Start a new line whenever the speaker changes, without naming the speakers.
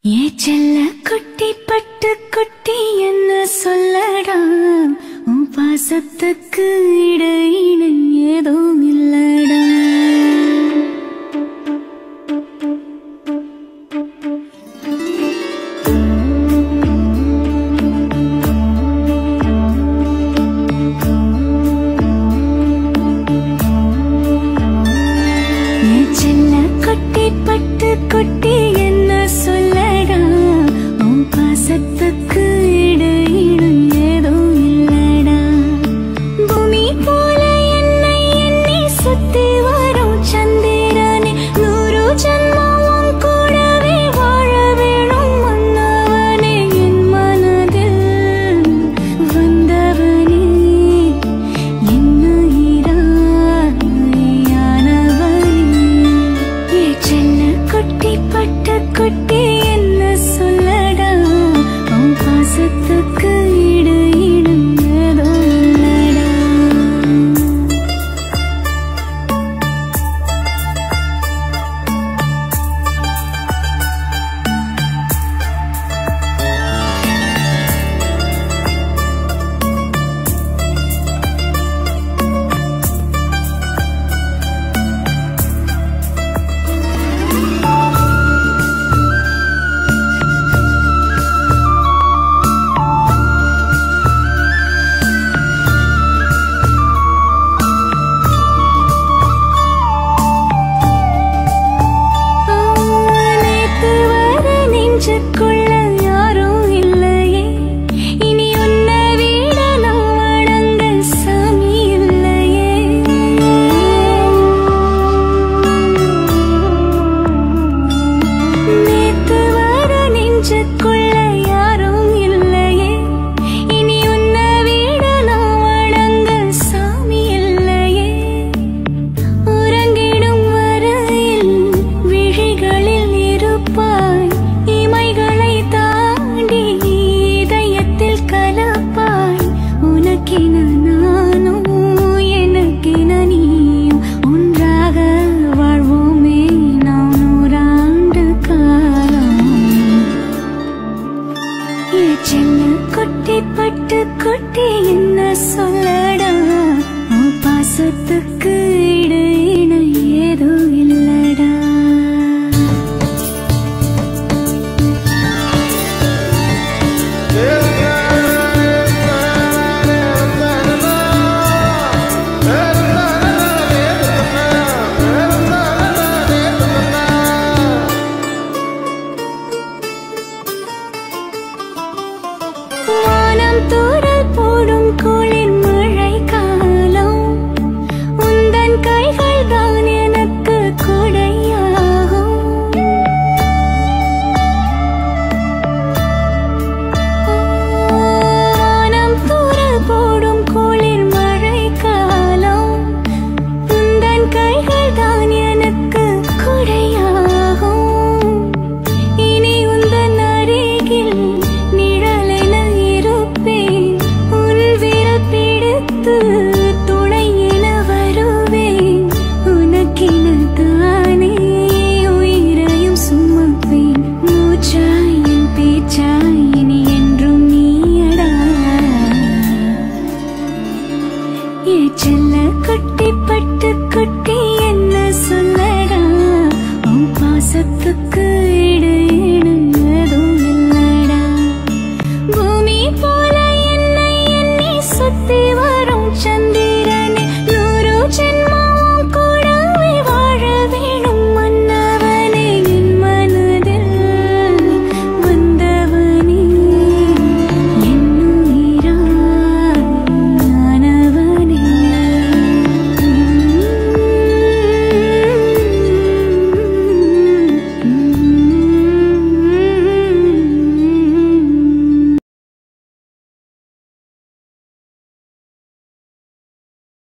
ஏ செல்ல குட்டி பட்டு குட்டி என்ன சொல்லடா உன் பாசத்துக்கு இடையில ஏதும் இல்லடா ஏ செல்ல குட்டி பட்டு குட்டி என்ன சொல்லடா உன் பாசத்துக்கு இடையில ஏதும் இல்லடா பூமி போல என்னை எண்ணி சுத்தி வரும் சந்திரனே நூறு ஜன்மம் உன் கூடவே வாழ வேணும் மன்னவனே என் மனதில் வந்தவனே குட்டி பட்ட குட்டி என்ன சொல்லடா உன் பாசத்துக்கு இடு இடுங்கதோ இல்லடா நேத்து வர நெஞ்சுக்குள்ள